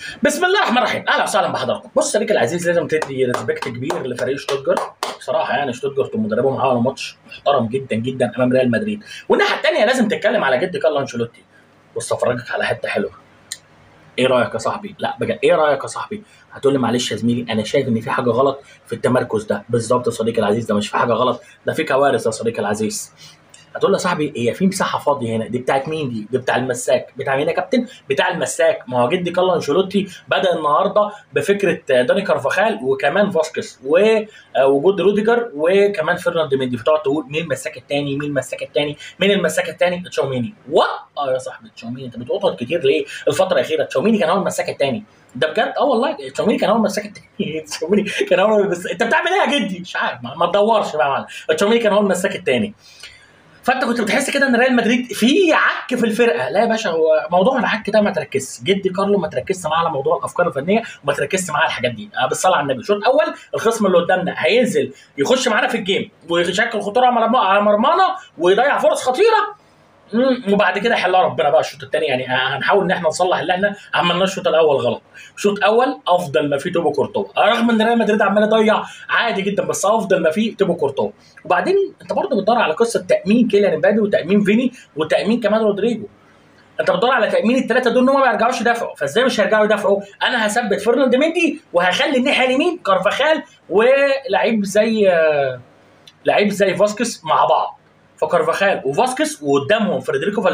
بسم الله الرحمن الرحيم اهلا وسهلا بحضراتكم بص صديقي العزيز لازم تدي ريسبكت كبير لفريق شتوتجارت بصراحه يعني شتوتجارت ومدربهم عملوا ماتش محترم جدا جدا امام ريال مدريد والناحيه الثانيه لازم تتكلم على جد كارلو انشيلوتي بص افرجك على حته حلوه ايه رايك يا صاحبي لا بجد ايه رايك يا صاحبي هتقول لي معلش يا زميلي انا شايف ان في حاجه غلط في التمركز ده بالظبط يا صديقي العزيز ده مش في حاجه غلط ده في كوارث يا صديقي العزيز هتقول لي يا صاحبي هي في مساحه فاضيه هنا دي بتاعت مين دي؟ دي بتاع المساك بتاع مين يا كابتن؟ بتاع المساك ما هو جدي كارلو انشيلوتي بدا النهارده بفكره داني كارفاخال وكمان فاسكس ووجود روديجر وكمان فرناند مندي فتقعد تقول مين المساك الثاني مين المساك الثاني مين المساك الثاني تشاوميني وات اه يا صاحبي تشاوميني انت بتقطع كتير ليه الفتره الاخيره تشاوميني كان هو المساك الثاني ده بجد اه والله تشاوميني كان هو المساك الثاني تشاوميني كان هو بس انت بتعمل ايه يا جدي مش عارف ما, ما تدورش بقى معلم تشاوميني كان هو المساك الثاني فانت كنت بتحس كده ان ريال مدريد في عك في الفرقه لا يا باشا هو موضوع العك ده ما تركزش جدي كارلو ما تركزش معاه على موضوع الافكار الفنيه وما تركزش معاه على الحاجات دي آه بالصلاه على النبي الشوط الاول الخصم اللي قدامنا هينزل يخش معانا في الجيم ويشكل خطوره على مرمانا ويضيع فرص خطيره مم، وبعد كده يحلها ربنا بقى الشوط الثاني يعني هنحاول ان احنا نصلح اللي احنا عملناه الشوط الاول غلط الشوط الاول افضل ما فيه توبو كورتوا رغم ان ريال مدريد عمال يضيع عادي جدا بس افضل ما فيه توبو كورتوا وبعدين انت برضه بتدور على قصه تامين كيليان امبابي وتامين فيني وتامين كمان رودريجو انت بتدور على تامين الثلاثه دول ان هم ما يرجعوش يدافعوا فازاي مش هيرجعوا يدافعوا انا هثبت فرناند مندي وهخلي الناحيه اليمين كارفاخال ولعيب زي لعيب زي فاسكس مع بعض فكارفاخال وفاسكس وقدامهم فريدريكو